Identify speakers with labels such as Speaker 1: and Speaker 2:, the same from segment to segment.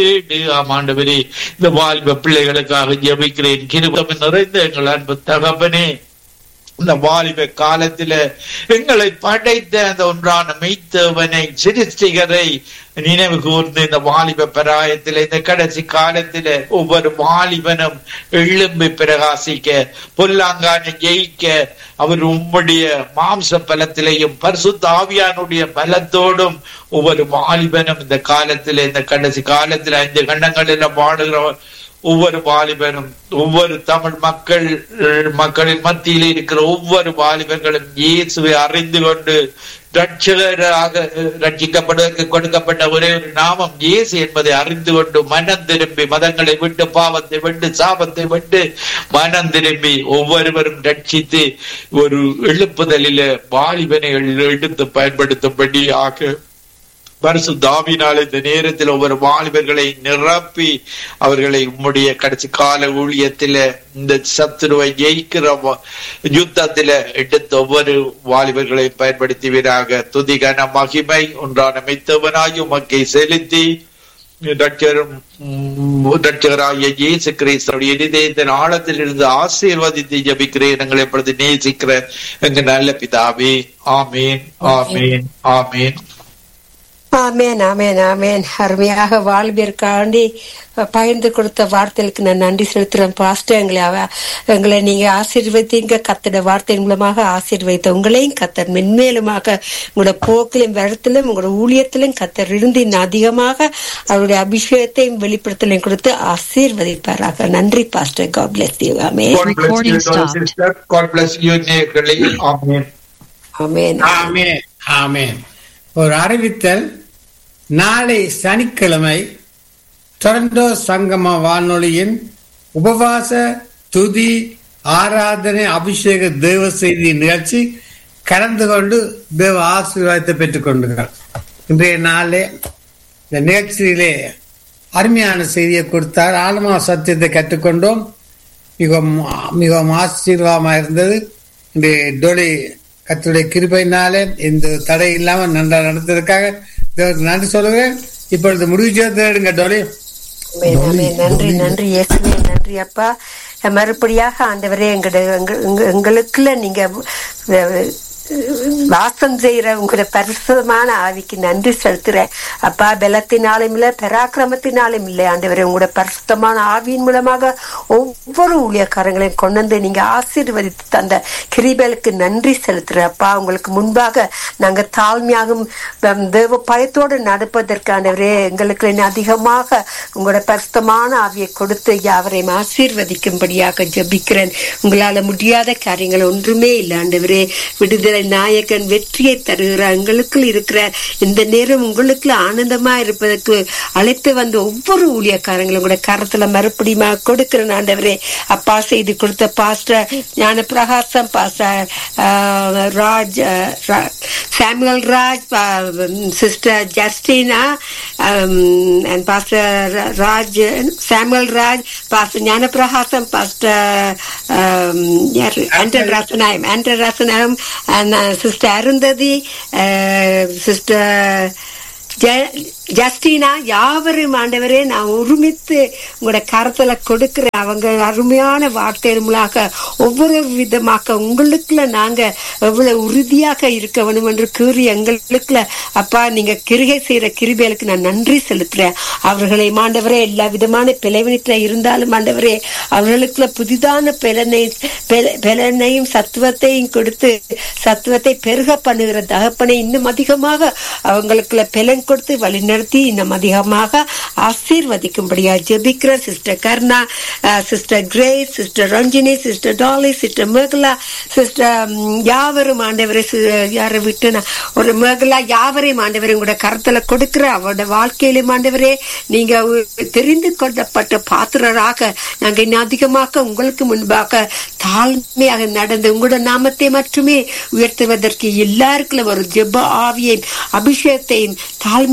Speaker 1: கேடு ஆமாண்டவரே இந்த வாலிப பிள்ளைகளுக்காக ஜெபிக்கிறேன் கிருபம் நிறைந்த எங்கள் அன்பு தகப்பனே இந்த வாலிப காலத்தில எங்களை படைத்த அந்த ஒன்றான மெய்த்தவனை சிருஷ்டிகரை நினைவு கூர்ந்து இந்த வாலிப பிராயத்தில இந்த கடைசி காலத்தில ஒவ்வொரு வாலிபனும் எழும்பி பிரகாசிக்க பொல்லாங்கான ஜெயிக்க அவர் உம்முடைய மாம்ச பலத்திலையும் பரிசுத்த ஆவியானுடைய பலத்தோடும் ஒவ்வொரு வாலிபனும் இந்த காலத்தில இந்த கடைசி காலத்துல ஐந்து கண்டங்களில் வாடுகிற ஒவ்வொரு வாலிபனும் ஒவ்வொரு தமிழ் மக்கள் மக்களின் மத்தியில் இருக்கிற ஒவ்வொரு வாலிபர்களும் இயேசுவை அறிந்து கொண்டு ரட்சகராக ரட்சிக்கப்படுவதற்கு கொடுக்கப்பட்ட ஒரே ஒரு நாமம் இயேசு என்பதை அறிந்து கொண்டு மனம் திரும்பி மதங்களை விட்டு பாவத்தை விட்டு சாபத்தை விட்டு மனம் திரும்பி ஒவ்வொருவரும் ரட்சித்து ஒரு எழுப்புதலில வாலிபனை எடுத்து பயன்படுத்தும்படி ஆக பரிசு தாவினால் இந்த நேரத்தில் ஒவ்வொரு வாலிபர்களை நிரப்பி அவர்களை உம்முடைய கடைசி கால ஊழியத்தில இந்த சத்துருவை ஜெயிக்கிற யுத்தத்தில எடுத்து ஒவ்வொரு வாலிபர்களை பயன்படுத்துவீராக துதிகன மகிமை ஒன்றான மெத்தவனாய் உமக்கை செலுத்தி ரட்சகரும் ரட்சகராகிய இயேசு கிறிஸ்தனுடைய இதயத்தின் ஆழத்தில் இருந்து ஆசீர்வதித்து ஜபிக்கிறேன் எங்களை எப்பொழுது நேசிக்கிற எங்க நல்ல பிதாவே ஆமேன் ஆமேன் ஆமேன்
Speaker 2: ஆமேன் ஆமேன் ஆமேன் அருமையாக வாழ்விற்காண்டி பகிர்ந்து கொடுத்த வார்த்தைகளுக்கு நான் நன்றி செலுத்துறேன் பாஸ்டர் எங்களை அவ எங்களை நீங்க ஆசீர்வதிங்க கத்தட வார்த்தையின் மூலமாக ஆசீர்வதித்த உங்களையும் கத்தர் மென்மேலுமாக உங்களோட போக்கிலும் வரத்திலும் உங்களோட ஊழியத்திலும் கத்தர் இருந்து இன்னும் அதிகமாக அவருடைய அபிஷேகத்தையும் வெளிப்படுத்தலையும் கொடுத்து ஆசீர்வதிப்பாராக நன்றி pastor God bless you amen
Speaker 1: God bless you, sister. God bless you, நேயர்களே. ஆமென்.
Speaker 2: ஆமேன்
Speaker 3: ஆமென் ஆமென் ஒரு அறிவித்தல் நாளை சனிக்கிழமை டொரண்டோ சங்கம வானொலியின் உபவாச துதி ஆராதனை அபிஷேக தேவ செய்தி நிகழ்ச்சி கலந்து கொண்டு தேவ ஆசீர்வாதத்தை பெற்றுக் கொண்டுங்கள் இன்றைய நாளே இந்த நிகழ்ச்சியிலே அருமையான செய்தியை கொடுத்தார் ஆழமா சத்தியத்தை கற்றுக்கொண்டோம் மிகவும் மிகவும் ஆசீர்வாதமாக இருந்தது இந்த டொலி கத்துடைய கிருபையினாலே இந்த தடை இல்லாம நன்றாக நடந்ததுக்காக தேவனுக்கு நன்றி சொல்லுகிறேன் இப்பொழுது முடிவு செய்து எடுங்க டொலி
Speaker 2: ஆமென், ஆமென். நன்றி நன்றி இயேசுவே நன்றி அப்பா மறுபடியாக ஆண்டவரே எங்கட எங்க- எங்க- எங்களுக்குள்ள நீங்க அஹ், வாசம் செய்யற உங்களோட பரிசுத்தமான ஆவிக்கு நன்றி செலுத்துறேன் அப்பா பலத்தினாலும் இல்ல பராக்கிரமத்தினாலும் இல்லை ஆண்டவரே உங்களோட பரிசுத்தமான ஆவியின் மூலமாக ஒவ்வொரு ஊழியக்காரங்களையும் கொண்டு வந்து நீங்க ஆசீர்வதித்து தந்த கிரிபலுக்கு நன்றி செலுத்துறேன் அப்பா உங்களுக்கு முன்பாக நாங்க தாழ்மையாகும் ஹம், தேவ பயத்தோடு நடப்பதற்கானவரே எங்களுக்கு இன்னும் அதிகமாக உங்களோட பரிசுத்தமான ஆவியை கொடுத்து யாவரையும் ஆசீர்வதிக்கும்படியாக ஜெபிக்கிறேன் உங்களால முடியாத காரியங்கள் ஒன்றுமே இல்லை ஆண்டவரே விடுதலை நாயகன் வெற்றியை தருகிற எங்களுக்குள் இருக்கிற இந்த நேரம் உங்களுக்குள்ள ஆனந்தமா இருப்பதற்கு அழைத்து வந்த ஒவ்வொரு ஊழியக்காரங்களும் கூட கரத்துல மறுபடியுமா கொடுக்கிறேன் ஆண்டவரே அப்பா செய்து கொடுத்த பாஸ்டர் ஞான பிரகாசம் பாஸ்டர் ஆஹ், ராஜ் ஆஹ், ரா- Samuel Raj sister Justina and pastor Raj Samuel Raj pastor Gnanaprakasam pastor ஆண்டர் ரசனாயம் ஆண்டர் ரசனாயம் சிஸ்டர் அருந்ததி சிஸ்டர் ஜஸ்டினா யாவரும் ஆண்டவரே நான் ஒருமித்து உங்களோட கரத்துல கொடுக்கிறேன் அவங்க அருமையான வார்த்தையின் மூலமாக ஒவ்வொரு விதமாக உங்களுக்குள்ள நாங்க எவ்வளவு உறுதியாக இருக்க வேணும் என்று கூறி எங்களுக்குள்ள அப்பா நீங்க கிருகை செய்யற கிருபைகளுக்கு நான் நன்றி செலுத்துறேன் அவர்களை ஆண்டவரே எல்லா விதமான பிளவினத்துல இருந்தாலும் ஆண்டவரே அவர்களுக்குள்ள புதிதான பிளனை பிள- பிளனையும் சத்துவத்தையும் கொடுத்து சத்துவத்தை பெருக பண்ணுகிற தகப்பனை இன்னும் அதிகமாக அவங்களுக்குள்ள பிளன் கொடுத்து வழிநடத்தி இன்னும் அதிகமாக ஆசீர்வதிக்கும்படியா ஜெபிக்கிற sister Karna sister Grace sister Ranjini sister Dolly sister Mekala sister யாவரும் ஆண்டவரை யாரை விட்டு நான் ஒரு மேகலா யாவரையும் ஆண்டவரை கூட கருத்துல கொடுக்கிற அவரோட வாழ்க்கையிலும் ஆண்டவரே நீங்க உ- தெரிந்து கொள்ளப்பட்ட பாத்திரராக நாங்க இன்னும் அதிகமாக உங்களுக்கு முன்பாக தாழ்மையாக நடந்து உங்களோட நாமத்தை மட்டுமே உயர்த்துவதற்கு எல்லாருக்கும் ஒரு ஜெப ஆவியையும் அபிஷேகத்தையும் தாழ்மையும் கொடுத்து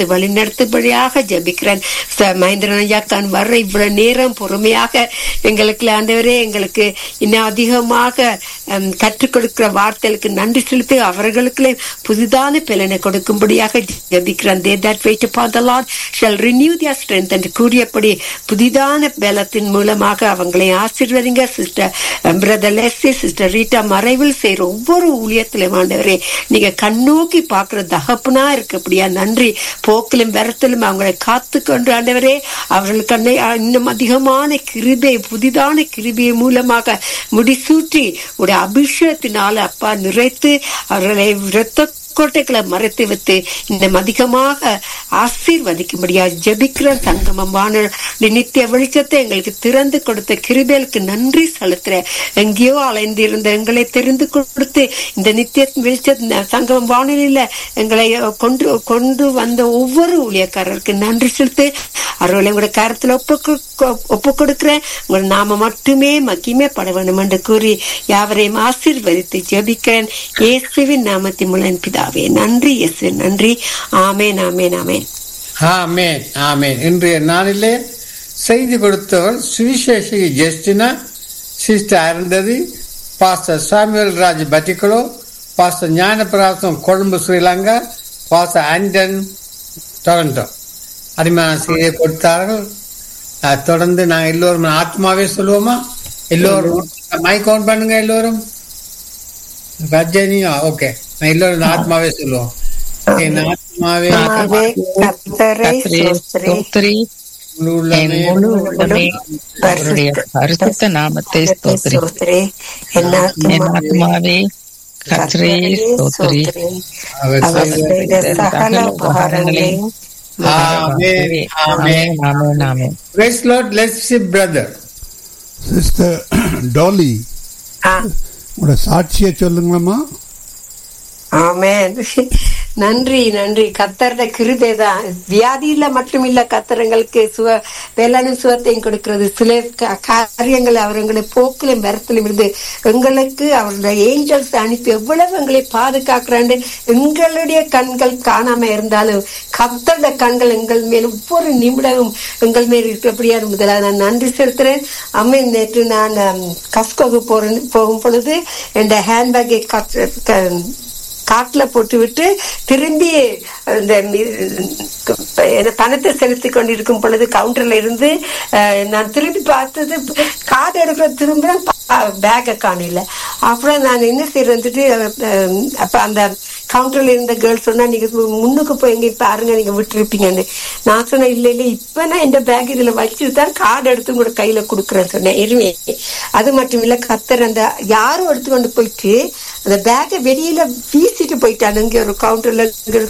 Speaker 2: வழி நடத்தும்படியாக ஜபிக்கிறேன் மகேந்திரன் ஐயாக்கான் வர்ற இவ்வளவு நேரம் பொறுமையாக எங்களுக்கு ஆண்டவரே எங்களுக்கு இன்னும் அதிகமாக ஹம், கற்றுக் கொடுக்கிற வார்த்தைகளுக்கு நன்றி செலுத்தி அவர்களுக்கு புதிதான பலனை கொடுக்கும்படியாக ஜபிக்கிறேன் they that wait upon the Lord shall renew their strength என்று கூறியபடி புதிதான பலத்தின் மூலமாக அவங்களை ஆசீர்வதிங்க sister brother Lessie sister Rita மறைவில் செய்யற ஒவ்வொரு ஊழியத்திலும் ஆண்டவரே நீங்க கண்ணோக்கி பாக்குற தகப்பனா இருக்கப்படியா நன்றி போக்கிலும் விரத்திலும் அவங்களை காத்து கொண்டு ஆண்டவரே அவர்களுக்கு அன்னை- இன்னும் அதிகமான கிருபை புதிதான கிருபை மூலமாக முடிசூட்டி உடைய அபிஷேகத்தினால அப்பா நிறைத்து அவர்களை இரத்த கோட்டைகளை மறைத்து வைத்து இன்னும் அதிகமாக ஆசீர்வதிக்கும்படியா ஜெபிக்கிற சங்கமமான நித்திய வெளிச்சத்தை எங்களுக்கு திறந்து கொடுத்த கிருபேலுக்கு நன்றி செலுத்துறேன் எங்கேயோ அலைந்திருந்த எங்களை தெரிந்து கொடுத்து இந்த நித்திய வெளிச்ச சங்கமம் வானொலியில எங்களை கொண்டு கொண்டு வந்த ஒவ்வொரு ஊழியக்காரருக்கு நன்றி செலுத்து அவர்களை உங்களோட கருத்துல ஒப்பு ஒப்பு கொடுக்கிறேன் உங்கள் நாம மட்டுமே மகிமே பட வேண்டும் என்று கூறி யாவரையும் ஆசீர்வதித்து ஜெபிக்கிறேன் இயேசுவின் நாமத்தின் மூலம் பிதாவே நன்றி இயேசு நன்றி ஆமேன் ஆமேன் ஆமேன்
Speaker 3: ஆமேன் ஆமேன் இன்றைய நாளிலே செய்தி கொடுத்தவர் சுவிசேஷி Justina sister Arundhati pastor Samuel Raj Batticaloa pastor Gnanaprakasam Colombo Sri Lanka pastor Anton Toronto அருமையான செய்தியை கொடுத்தார்கள் அஹ், தொடர்ந்து நாங்கள் எல்லோரும் ஆத்மாவே சொல்லுவோமா எல்லோரும் மைக் ஆன் பண்ணுங்க எல்லோரும் ரஜினியா ஓகே எல்லோரும் ஆத்மாவே சொல்லுவோம் என் ஆத்மாவே
Speaker 2: ஆமாவே கர்த்தரை ஸ்தோத்திரி.
Speaker 4: ஸ்தோத்திரி
Speaker 3: முழு
Speaker 4: என்
Speaker 3: உள்ளமே
Speaker 4: முழு உள்ளமே அவருடைய பரிசுத்த நாமத்தை ஸ்தோத்திரி
Speaker 2: ஸ்தோத்திரி. என்
Speaker 4: என்
Speaker 2: ஆத்துமா
Speaker 4: ஆத்மாவே கத்ரே ஸ்தோத்திரி
Speaker 3: அவர்
Speaker 2: அவர்
Speaker 3: செய்த
Speaker 2: செய்த சகல உபகாரங்களையும்
Speaker 3: amen amen
Speaker 4: amen amen amen
Speaker 3: Praise Lord, let's see brother.
Speaker 5: Sister Dolly
Speaker 2: ஆ
Speaker 5: உங்களோட சாட்சியை சொல்லுங்களம்மா
Speaker 2: ஆமென் நன்றி நன்றி கத்தரோட கிருபை தான் வியாதியில மட்டும் இல்ல கத்தரங்களுக்கு சுவ வேளாணும் சுவத்தையும் கொடுக்கிறது சில க- காரியங்கள் அவர் எங்களை போக்கிலும் வரத்திலும் இருந்து எங்களுக்கு அவருடைய ஏஞ்சல்ஸ் அனுப்பி எவ்வளவு எங்களை பாதுகாக்கிறாண்டு எங்களுடைய கண்கள் காணாம இருந்தாலும் கத்தரோட கண்கள் எங்கள் மேல் ஒவ்வொரு நிமிடமும் எங்கள் மேல் இருக்கிறபடியா முதலாக நான் நன்றி செலுத்துறேன் அம்மை நேற்று நான் ஹம், கஸ்கோக்கு போறேன் போகும் பொழுது என் ஹேண்ட்பேக்கை காட்டுல போட்டு விட்டு திரும்பி இந்த மி- என்ன பணத்தை செலுத்தி கொண்டிருக்கும் பொழுது கவுண்டர்ல இருந்து அஹ், நான் திரும்பி பார்த்தது கார்டு எடுக்கிற திரும்ப பேக்கை காணல அப்புறம் நான் என்ன செய்யறேன்ட்டு அப்ப அந்த கவுண்டர்ல இருந்த கேர்ள் சொன்னா நீங்க முன்னுக்கு போய் எங்க பாருங்க நீங்க விட்டுருப்பீங்கன்னு நான் சொன்னேன் இல்ல இல்ல இப்ப நான் இந்த பேக் இதுல வச்சுட்டு தான் கார்டு எடுத்து உங்களோட கையில கொடுக்குறேன் சொன்னேன் எருமே அது மட்டும் இல்ல கத்தர் அந்த யாரும் எடுத்துக்கொண்டு போயிட்டு அந்த பேக்கை வெளியில வீசிட்டு போயிட்டான் இங்க ஒரு கவுண்டர்ல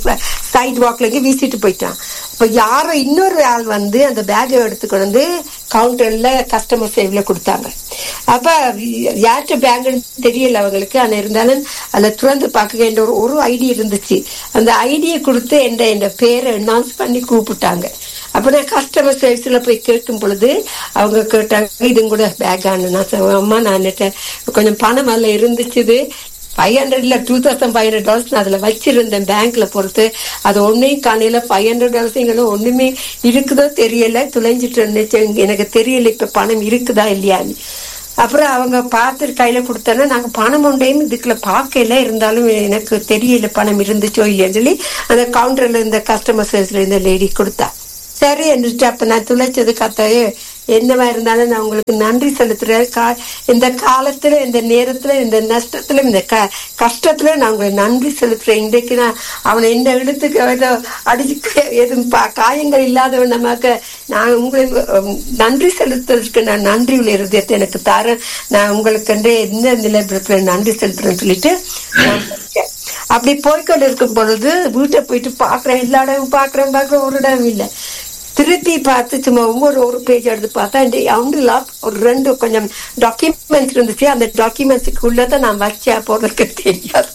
Speaker 2: சைட் வாக்ல இங்க வீசிட்டு போயிட்டான் இப்ப யாரோ இன்னொரு ஆள் வந்து அந்த பேக்கை எடுத்துக்கொண்டு வந்து கவுண்டர்ல கஸ்டமர் சேவ்ல கொடுத்தாங்க அப்ப யார்கிட்ட பேங்க்னு தெரியல அவங்களுக்கு ஆனா இருந்தாலும் அதுல திறந்து பார்க்க என்ற ஒரு ஒரு ஐடி இருந்துச்சு அந்த ஐடியை கொடுத்து என் என் பேரை அனௌன்ஸ் பண்ணி கூப்பிட்டாங்க அப்ப நான் கஸ்டமர் சர்வீஸ்ல போய் கேட்கும் பொழுது அவங்க கேட்டாங்க இது கூட பேக் ஆனு நான் சொன்னேன், அம்மா நான் என்கிட்ட கொஞ்சம் பணம் அதில் இருந்துச்சு ஃபைவ் ஹண்ட்ரட்ல two thousand five hundred dollars நான் அதுல வச்சிருந்தேன் பேங்க்ல பொறுத்து அது ஒன்னையும் காணையில ஃபைவ் ஹண்ட்ரட் டாலர்ஸ் ஒண்ணுமே இருக்குதோ தெரியல துளைஞ்சிட்டு இருந்துச்சு எனக்கு தெரியல இப்ப பணம் இருக்குதா இல்லையான்னு அப்புறம் அவங்க பார்த்து கையில கொடுத்தோன்னா நாங்க பணம் ஒன்றையும் இதுக்குள்ள பார்க்கல இருந்தாலும் எனக்கு தெரியல பணம் இருந்துச்சோ இல்லையான்னு சொல்லி அந்த கவுண்டர்ல இருந்த கஸ்டமர் சர்வீஸ்ல இருந்த லேடி கொடுத்தா சரி என்றுட்டு அப்ப நான் துளைச்சது கத்தாயே என்னவா இருந்தாலும் நான் உங்களுக்கு நன்றி செலுத்துறேன் கா- இந்த காலத்துல இந்த நேரத்துல இந்த நஷ்டத்துல இந்த க கஷ்டத்துல நான் உங்களுக்கு நன்றி செலுத்துறேன் இன்றைக்கு நான் அவனை எந்த இடத்துக்கு ஏதோ அடிச்சு எதுவும் பா- காயங்கள் இல்லாதவன் நமக்கு நான் உங்களுக்கு உம், நன்றி செலுத்துறதுக்கு நான் நன்றி உள்ள இருதயத்தை எனக்கு தரேன் நான் உங்களுக்கு எந்த நிலைப்படுத்துற நன்றி செலுத்துறேன்னு சொல்லிட்டு நான் போயிட்டேன். அப்படி போய்க்கொண்டு இருக்கும் பொழுது வீட்டை போயிட்டு பாக்குறேன் எல்லா இடமும் பாக்குறேன் பாக்குறேன் ஒரு இடம் இல்லை திருப்பி பார்த்து சும்மா ஒவ்வொரு ஒரு பேஜ் எடுத்து பார்த்தா இந்த அவங்கள ஒரு ரெண்டு கொஞ்சம் டாக்குமெண்ட்ஸ் இருந்துச்சு அந்த டாக்குமெண்ட்ஸுக்கு உள்ளதான் நான் வச்சேன் போறதுக்கு தெரியாது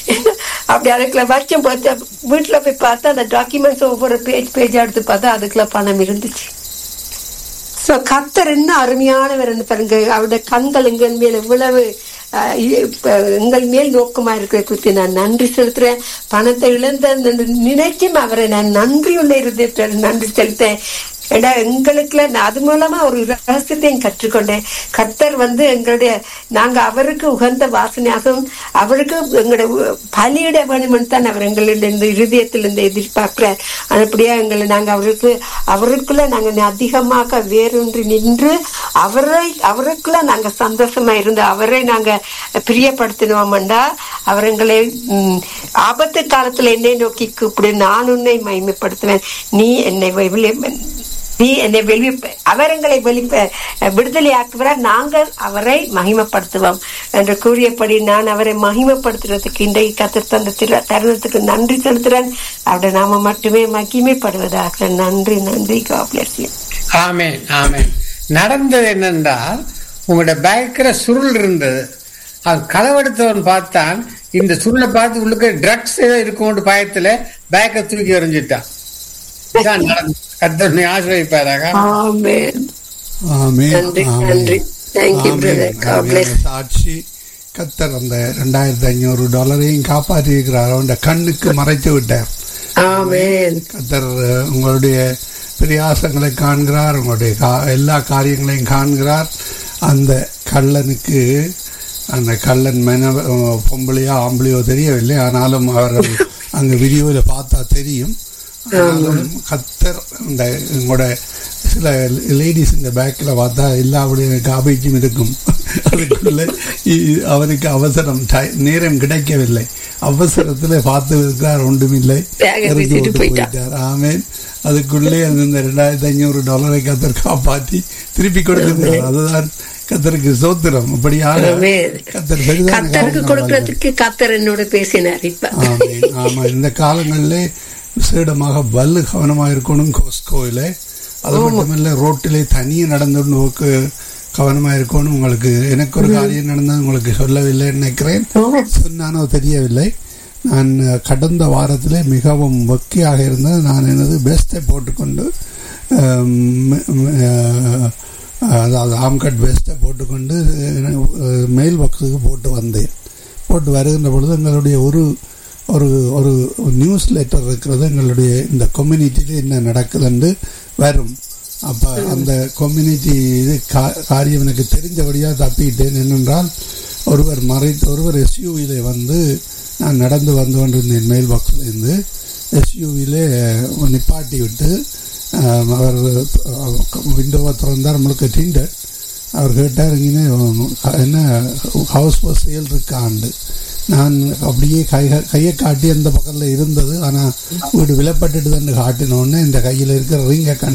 Speaker 2: அப்படி அதுக்குள்ள வச்சேன் பார்த்து வீட்டுல போய் பார்த்தா அந்த டாக்குமெண்ட்ஸ் ஒவ்வொரு பேஜ் பேஜ் எடுத்து பார்த்தா அதுக்குள்ள பணம் இருந்துச்சு சோ கத்தர் என்ன அருமையானவர் பாருங்க அவருடைய கண்கள் எங்கள் மேல் எவ்வளவு அஹ், இப்ப எங்கள் மேல் நோக்கமா இருக்கிற குறித்து நான் நன்றி செலுத்துறேன் பணத்தை இழந்த நினைக்கும் அவரை நான் நன்றி உள்ள இருதயத்தில் நன்றி செலுத்தேன் ஏடா எங்களுக்குள்ள நான் அது மூலமா ஒரு ரகசியத்தையும் கற்றுக்கொண்டேன் கர்த்தர் வந்து எங்களுடைய நாங்க அவருக்கு உகந்த வாசனையாகவும் அவருக்கு எங்களுடைய உ- பலியிட வேணும்னு தான் அவர் எங்களுடைய இந்த இருதயத்திலிருந்து எதிர்பார்க்கிறார் அப்படியா எங்களை நாங்க அவருக்கு அவருக்குள்ள நாங்க அதிகமாக வேரூன்றி நின்று அவரை அவருக்குள்ள நாங்க சந்தோஷமா இருந்து அவரை நாங்க பிரியப்படுத்தினோம்டா அவர் எங்களை ம், ஆபத்து காலத்துல என்னை நோக்கி கூப்பிடு நான் உன்னை மகிமைப்படுத்துவேன் நீ என்னை வெளி- நீ என்னை வெளி அவர் எங்களை வெளி விடுதலையாக்குவார் நாங்கள் அவரை மகிமைப்படுத்துவோம் என்று கூறியபடி நான் அவரை மகிமைப்படுத்துறதுக்கு இன்றைக்கு கத்தர் தந்த திரு- தருணத்துக்கு நன்றி செலுத்துறேன் அவருடைய நாம மட்டுமே மகிமைப்படுவதாக நன்றி நன்றி God bless you.
Speaker 3: ஆமென் ஆமென் நடந்தது என்னென்றால் உங்களோட பேக்கில் சுருள் இருந்தது அது களவெடுத்தவன் பார்த்தான் இந்த சுருளை பார்த்து உள்ளுக்கு ட்ரக்ஸ் ஏதோ இருக்கும்னு பயத்துல பேக்கை தூக்கி எறிஞ்சிட்டான் இதான் நடந்தது கத்தனை ஆசிரியப்பாராக
Speaker 2: Amen.
Speaker 5: ஆமென்,
Speaker 2: நன்றி,
Speaker 5: ஆமென்.
Speaker 2: நன்றி. Thank you,
Speaker 5: amen,
Speaker 2: brother. God
Speaker 5: amen.
Speaker 2: bless.
Speaker 5: சாட்சி கத்தர் அந்த ரெண்டாயிரத்தி ஐநூறு டாலரையும் காப்பாற்றி இருக்கிறார் அவன் கண்ணுக்கு மறைத்து விட்டார்
Speaker 2: Amen.
Speaker 5: கத்தர் அஹ், உங்களுடைய பிரியாசங்களை காண்கிறார் உங்களுடைய கா- எல்லா காரியங்களையும் காண்கிறார் அந்த கள்ளனுக்கு அந்த கள்ளன் மென அஹ், பொம்பளையோ ஆம்பளையோ தெரியவில்லை ஆனாலும் அவர்கள் அங்க வீடியோவில் பார்த்தா தெரியும் ஆனாலும் கத்தர் இந்த உங்களோட சில லேடிஸ் இந்த பேக்கில் பார்த்தா எல்லாவுடைய காபேஜும் இருக்கும் அதுக்குள்ள இ- அவருக்கு அவசரம் டை- நேரம் கிடைக்கவில்லை அவசரத்தில் பார்த்து இருக்கிறார் ஒன்றுமில்லை
Speaker 2: Bag அ
Speaker 5: இறக்கி
Speaker 2: வீசிட்டு
Speaker 5: விட்டு
Speaker 2: போயிட்டார்.
Speaker 5: போயிட்டார் ஆமேன் அதுக்குள்ளே அந்த இந்த ரெண்டாயிரத்தி ஐநூறு டாலரை கத்தர் காப்பாற்றி திருப்பி கொடுத்திருக்கிறார் அதுதான் கத்தருக்கு சோத்திரம் அப்படியாக
Speaker 2: Amen.
Speaker 5: கத்தர் பெரிதான
Speaker 2: கத்தருக்கு
Speaker 5: காரியங்களை
Speaker 2: கொடுக்கறதுக்கு கத்தர் என்னோட பேசினார் இப்ப
Speaker 5: ஆமென். ஆமா இந்த காலங்களிலே விசேடமாக வல்லு கவனமாக இருக்கணும் கோஸ்கோயில அது மட்டுமல்ல ரோட்டிலே தனியே நடந்து கவனமா இருக்கணும் உங்களுக்கு எனக்கு ஒரு காரியம் நடந்தது உங்களுக்கு சொல்லவில்லைன்னு நினைக்கிறேன் சொன்னானோ தெரியவில்லை நான் அஹ், கடந்த வாரத்திலே மிகவும் வெக்கையாக இருந்தது நான் எனது பெஸ்ட்டை போட்டுக்கொண்டு அஹ், ம், அஹ், அதாவது ஆம்கட் பெஸ்ட்டை போட்டுக்கொண்டு அஹ், மெயில் பாக்ஸுக்கு போட்டு வந்தேன் போட்டு வருகின்ற பொழுது எங்களுடைய ஒரு ஒரு ஒரு நியூஸ் லெட்டர் இருக்கிறது எங்களுடைய இந்த கம்யூனிட்டியில் என்ன நடக்குதுன்னு வரும் அப்போ அந்த கம்யூனிட்டி இது கா- காரியம் எனக்கு தெரிஞ்சபடியாக தப்பிட்டேன் என்னென்றால் ஒருவர் மறைத்து ஒருவர் எஸ்யூவியில் வந்து நான் நடந்து வந்து கொண்டிருந்தேன் மெயில் பாக்ஸ்லேருந்து எஸ்யூவியில் நிப்பாட்டி விட்டு ஆஹ், அவர் விண்டோவை திறந்தார் முழுக்க டிண்டர் அவர் கேட்டார் இங்கே என்ன ஹவுஸ் பஸ் சேல் இருக்காண்டு நான் அப்படியே கை கையை காட்டி அந்த பக்கத்தில் இருந்தது ஆனால் வீடு விலப்பட்டுட்டு தான் காட்டினோடனே இந்த கையில் இருக்கிற ரிங்கை கண்டு